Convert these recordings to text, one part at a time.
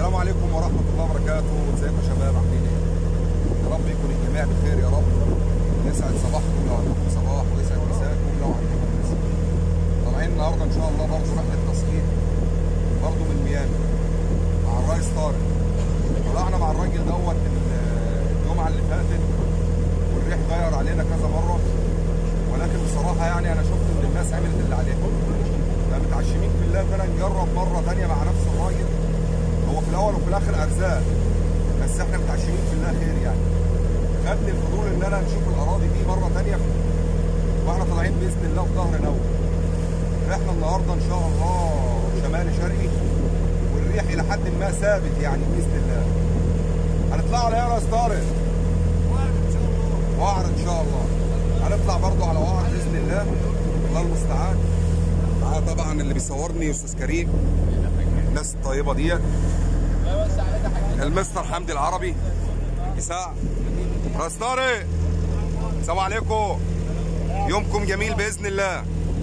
السلام عليكم ورحمة الله وبركاته ازيكم يا شباب عاملين ايه؟ يا رب يكون الجميع بخير يا رب يسعد صباحكم لو عندكم صباح ويسعد مساءكم لو عندكم مساء طالعين النهارده ان شاء الله برضه رحلة تصوير برضه من ميامي مع الرئيس طارق طلعنا مع الراجل دوت الجمعة اللي فاتت والريح غير علينا كذا مرة ولكن بصراحة يعني أنا شفت إن الناس عملت اللي عليها فمتعشمين في الله إن أنا نجرب مرة تانية مع نفس الراجل هو في الاول وفي الاخر ارزاق بس احنا متعشمين في الله خير يعني خدني الفضول ان انا نشوف الاراضي دي مره ثانيه واحنا طالعين باذن الله في ظهر نوم احنا النهارده ان شاء الله شمالي شرقي والريح الى حد ما ثابت يعني باذن الله هنطلع على ايه يا استاذ طارق؟ وعر ان شاء الله هنطلع برضو على وعر باذن الله الله المستعان معايا طبعا اللي بيصورني استاذ كريم الناس الطيبه ديت المستر حمدي العربي مساء راس طارق السلام عليكم يومكم جميل باذن الله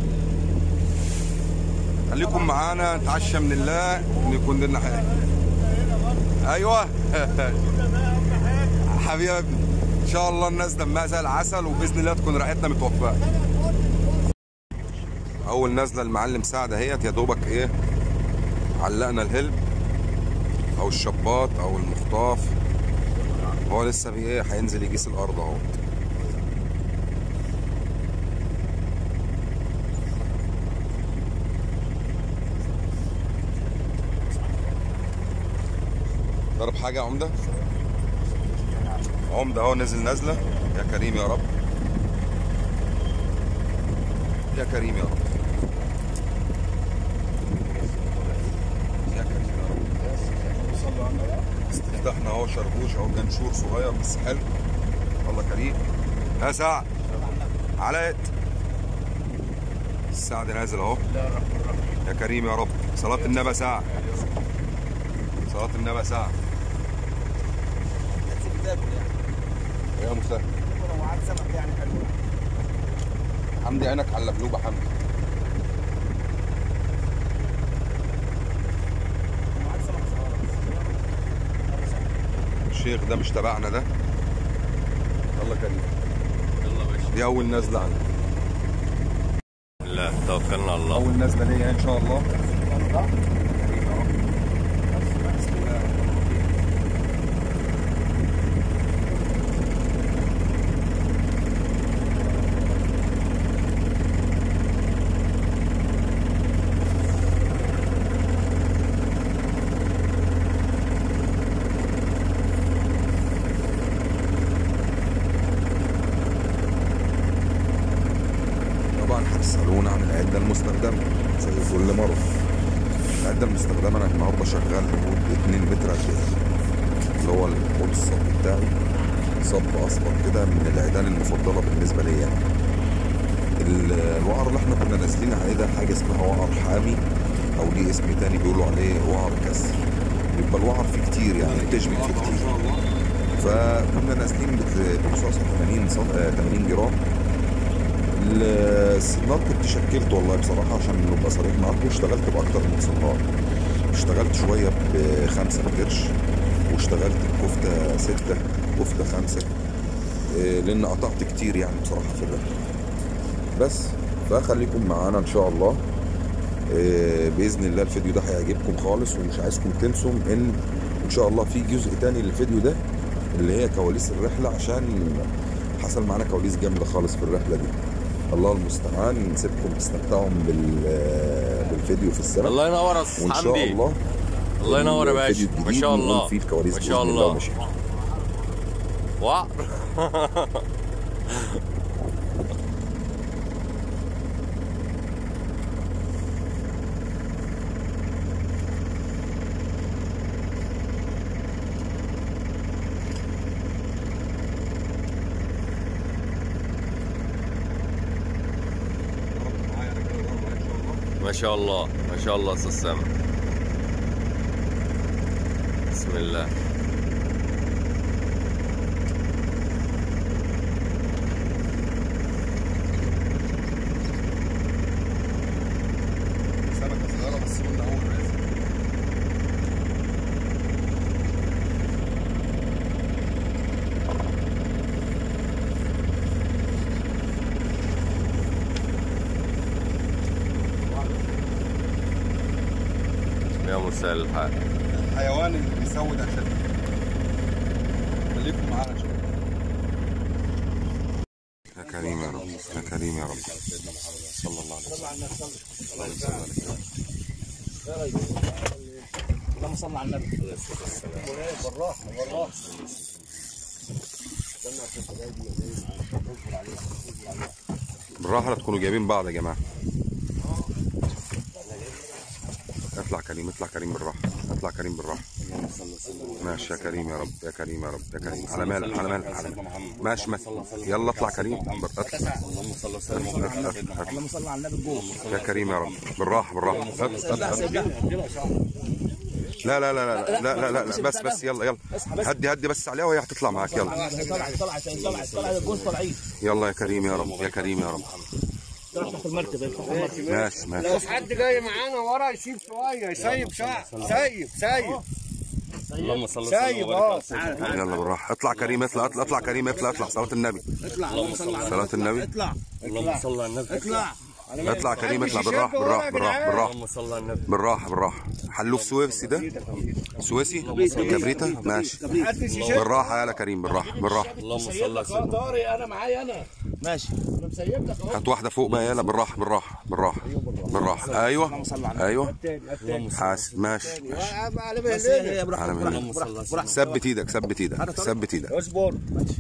خليكم معانا نتعشى من الله ان يكون لنا حاجه ايوه حبيبي يا ابني ان شاء الله الناس دمها زي العسل وباذن الله تكون ريحتنا متوفقه اول نازله المعلم سعد اهيت يا دوبك ايه علقنا الهلب او الشباط او المخطاف هو لسه بي ايه هينزل يقيس الارض اهو ضرب حاجة يا عمدة عمدة اهو نزل نازلة يا كريم يا رب يا كريم يا رب استفتحنا اهو شربوش اهو جنشور صغير بس حلو الله كريم يا سعد علاء السعد نازل اهو يا كريم يا رب صلاة النبي ساعة صلاة النبي ساعة يا مسهل حمدي عينك على اللبلوبة حمدي الشيخ ده مش تبعنا ده الله كريم يلا باشا دي اول نازله عندي لا توكلنا على الله اول نازله ليا ان شاء الله طبعا هتسالونا عن العده المستخدمه زي كل مره العده المستخدمه انا النهارده شغال بمود 2 متر قد اللي هو الحوض الصب بتاعي صب اصفر كده من العيدان المفضله بالنسبه لي يعني ال- الوعر اللي احنا كنا نازلين عليه ده حاجه اسمها وعر حامي او ليه اسم تاني بيقولوا عليه وعر كسر يبقى الوعر فيه كتير يعني بتشبك فيه كتير فكنا نازلين بت- برصاصه 80 صف- آه، 80 جرام السنار كنت شكلت والله بصراحة عشان نبقى صريح معاكم اشتغلت بأكتر من سنار اشتغلت شوية بخمسة بكرش واشتغلت بكفتة ستة كفتة خمسة اه، لأن قطعت كتير يعني بصراحة في الرحلة بس فخليكم معانا إن شاء الله اه، بإذن الله الفيديو ده هيعجبكم خالص ومش عايزكم تنسوا إن إن شاء الله في جزء تاني للفيديو ده اللي هي كواليس الرحلة عشان حصل معانا كواليس جامدة خالص في الرحلة دي الله المستعان نسيبكم تستمتعوا بال بالفيديو في السنة الله ينور يا استاذ وان شاء حمدي الله الله ينور يا الفيديو باشا ما الجديد شاء نقول الله فيه الكواليس ما شاء بإذن الله ومشي. وعر ما شاء الله ما شاء الله استاذ سامر بسم الله سمكة صغيرة بس قلنا أول رزق يا مساء الحال الحيوان اللي بيسود عشان خليكم معانا شويه يا كريم يا رب يا كريم يا رب صلى الله عليه وسلم اللهم صل على اللهم صل على النبي بالراحه لا تكونوا جايبين بعض يا جماعه اطلع كريم اطلع كريم بالراحه اطلع كريم بالراحه ماشي يا كريم يا رب يا كريم يا رب يا كريم على مالك على مالك على مالك ماشي ماشي يلا اطلع كريم بر- اطلع اللهم صل وسلم اطلع اطلع اللهم صل على النبي جوه يا كريم يا رب بالراحه بالراحه اطلع اطلع لا لا لا لا لا لا لا, لا. بس بس يلا يلا هدي هدي بس عليها وهي هتطلع معاك يلا طلعت طلعت طلعت طلعت طلعت الجوز طالعين يلا يا كريم يا رب يا كريم يا رب طلعت تحت المركب تحت المركب ماشي ماشي حد جاي معانا ورا يسيب شويه يسيب شعر سيب سيب اللهم صل سيب اه يلا بالراحه اطلع كريم اطلع اطلع اطلع كريم اطلع اطلع صلاه النبي اطلع اللهم صل على صلاه النبي اطلع اللهم صل على النبي اطلع اطلع كريم اطلع بالراحه بالراحه بالراحه بالراحه اللهم صل على النبي بالراحه بالراحه حلوف سويسي ده سويسي كبريتا ماشي بالراحه يا كريم بالراحه بالراحه اللهم صل على سيدنا طارق انا معايا انا ماشي انا مسيب لك اهو هات واحده فوق بقى يلا بالراحه بالراحه بالراحه بالراحه ايوه ايوه حاسب ماشي ماشي على بس مهلنا هي براحتك على براحتك مهلك. براحتك براحتك ثبت ايدك ثبت ايدك ثبت ايدك اصبر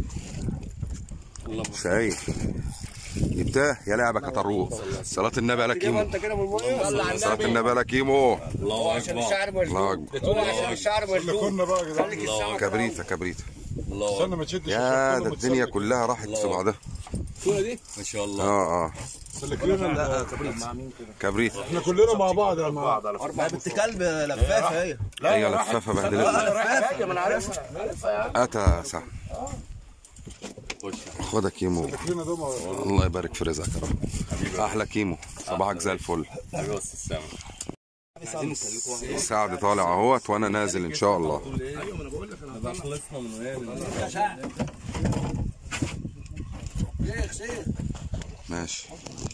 شايف جبتاه يا لعبك يا طروق صلاه النبي على كيمو انت كده من الميه صلاه النبي على كيمو الله عشان اكبر الشعر الله مشدود اكبر هو عشان الشعر مشدود كنا بقى يا جدعان خليك السمك كبريته كبريته الله استنى ما تشدش يا الشوط ده كله الدنيا متسلك. كلها راحت في بعضها ما شاء الله اه اه سلك لنا لا كبريت كبريت احنا كلنا مع بعض يا جماعه ما بنت كلب لفافه هي هي لفافه بهدلتنا لفافه ما انا عارفها اتى سعد خدها كيمو كلنا دوما الله يبارك في رزقك يا رب احلى كيمو صباحك زي الفل حبيبي بس السلام سعد طالع اهوت وانا نازل ان شاء الله خلصنا من وين ماشي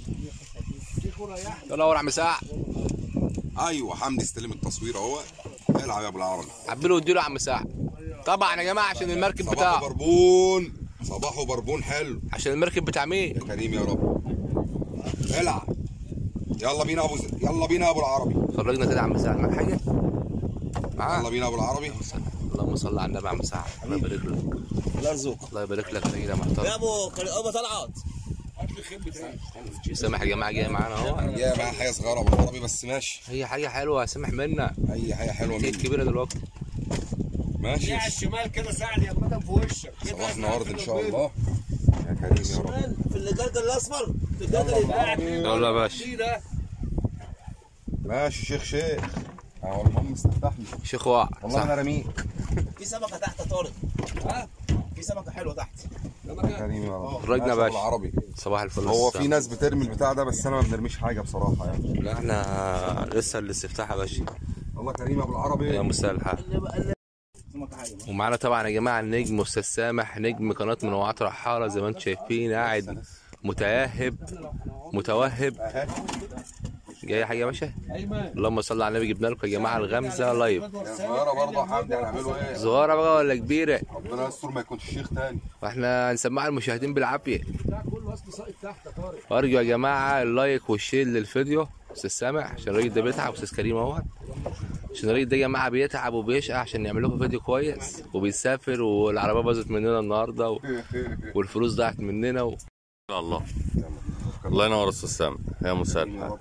يلا ورا عم ساعة ايوه حمدي استلم التصوير اهو العب يا ابو العربي عبله واديله عم ساعة طبعا يا جماعة عشان المركب صباحه بتاعه بربون صباحه بربون حلو عشان المركب بتاع مين يا كريم يا رب العب يلا بينا ابو زي. يلا بينا يا ابو العربي فرجنا كده عم ساعة معاك حاجة يلا معاه بينا يا ابو العربي اللهم صل على النبي يا عم ساعة الله يبارك لك الله يرزقك الله يبارك لك سيدنا محترم يا ابو ابو طلعت سامح يا جماعة جاي معانا اهو يا معايا حاجه صغيره ابو العربي بس ماشي هي حاجة حلوة سامح منا اي حاجه حلوه ايه مني الكبيرة دلوقتي ماشي على الشمال كده ساعد يا مدام في وشك صباحنا ورد ان شاء الله يا كريم يا رب في الجرجل الاصفر في الجرجل اللي يلا يا باشا ده ماشي شيخ شيخ اهو المهم استفتحني شيخ واقع والله صح انا رميك في سمكه تحت يا طارق ها في سمكه حلوه تحت يا كريم يا رب فرجنا ماشي يا باشا. أبو العربي صباح الفل هو والسلام. في ناس بترمي البتاع ده بس انا ما بنرميش حاجه بصراحه يعني لا احنا لسه الاستفتاح يا باشا الله كريم يا ابو العربي يا مساء الحال سمكه حلوه ومعانا طبعا يا جماعه النجم استاذ سامح نجم قناه منوعات رحاله زي ما انتم شايفين قاعد متيهب متوهب جاي حاجه يا باشا اللهم صل على النبي جبنا لكم يا جماعه الغمزه لايف يا صغيره برضه يا حمدي هنعمله ايه صغيره بقى ولا كبيره ربنا يستر ما يكونش شيخ تاني واحنا هنسمعها المشاهدين بالعافيه وارجو يا جماعه اللايك والشير للفيديو استاذ سامح عشان الراجل ده بيتعب استاذ كريم اهو عشان الراجل ده يا جماعه بيتعب وبيشقى عشان يعمل لكم فيديو كويس وبيسافر والعربيه باظت مننا النهارده و... والفلوس ضاعت مننا و... الله الله ينور استاذ سامي يا مساء الحال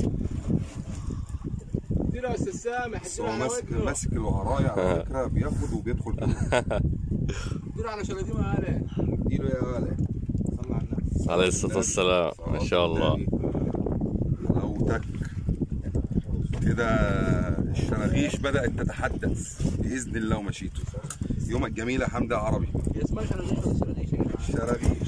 اديله يا استاذ سامح بس هو ماسك ماسك الوهرايه على فكره بياخد وبيدخل كله اديله على شلاتين وقال اديله يا غالي عليه الصلاه والسلام ما شاء الله حلاوتك كده الشراغيش بدأت تتحدث بإذن الله ومشيته يومك جميل يا حمدي يا عربي شراغيش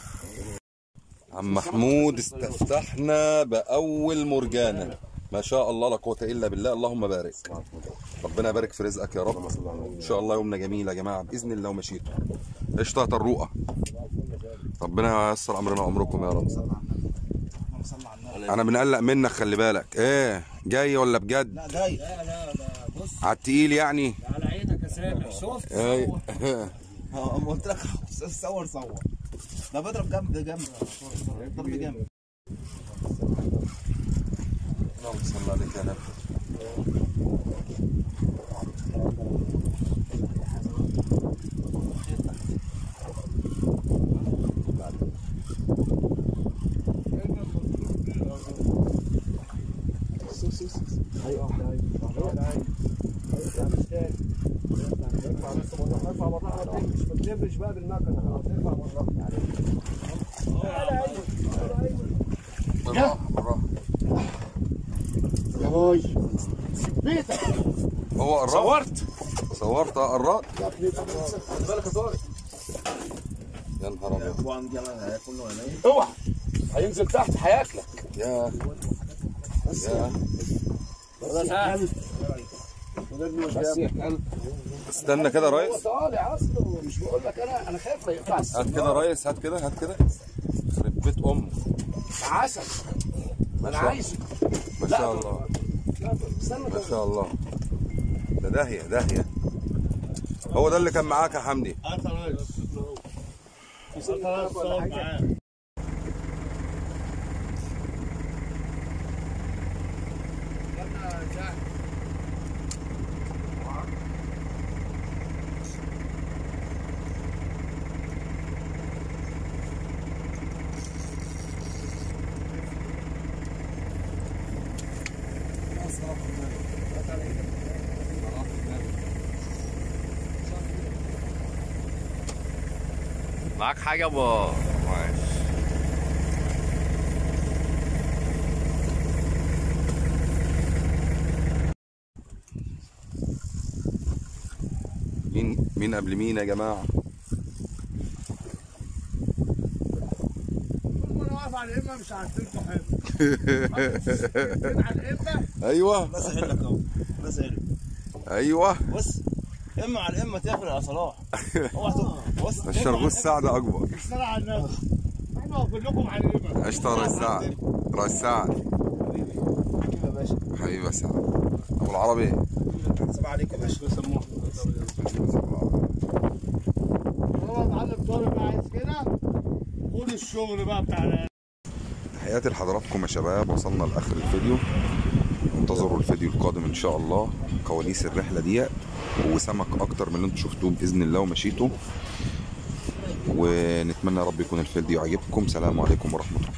عم محمود استفتحنا بأول مرجانة ما شاء الله لا قوة إلا بالله اللهم بارك ربنا يبارك في رزقك يا رب إن شاء الله يومنا جميل يا جماعة بإذن الله ومشيته قشطة يا طروقة ربنا ييسر أمرنا وأمركم يا رب انا بنقلق منك خلي بالك ايه جاي ولا بجد لا جاي على التقيل يعني على عينك يا سامح شفت اي اه اما قلت لك صور صور ده بضرب جنب جنب ضرب جنب اللهم صل عليك يا نبي ما تلبش بقى بالمكنه خلاص ارفع بالراحه بالراحه بالراحه بيتك هو قرات صورت صورت اه قرات خد بالك يا طارق يا نهار ابيض طبعا جمال كله عيني اوعى هينزل تحت هياكلك يا يا بس يا كلب استنى كده يا ريس طالع اصله مش بقول لك انا انا خايف لا يقطع هات كده يا ريس هات كده هات كده يخرب بيت امك عسل ما انا شاء- عايزه ما شاء الله لا، استنى ما شاء الله ده داهيه داهيه هو ده اللي كان معاك يا حمدي معاك حاجه ابو ماشي مين مين قبل مين يا جماعه وانا واقف على الامه مش هعتلكوا حاجه على الامه ايوه بس لك اهو بس حلو ايوه بص اما على اما تفرق يا صلاح اوعى تقع. بص الشرغوش سعد اكبر الصلاة على النبي احنا كلكم على الامه قشطه يا ريس سعد ريس سعد حبيبي يا باشا حبيبي يا سعد ابو العربي سلام عليكم يا باشا هو معلم طارق بقى عايز كده خد الشغل بقى بتاع تحياتي لحضراتكم يا شباب وصلنا لاخر الفيديو انتظروا الفيديو القادم ان شاء الله كواليس الرحله ديت وسمك اكتر من اللي انتم شفتوه باذن الله ومشيتوا ونتمنى يا رب يكون الفيديو عجبكم سلام عليكم ورحمه الله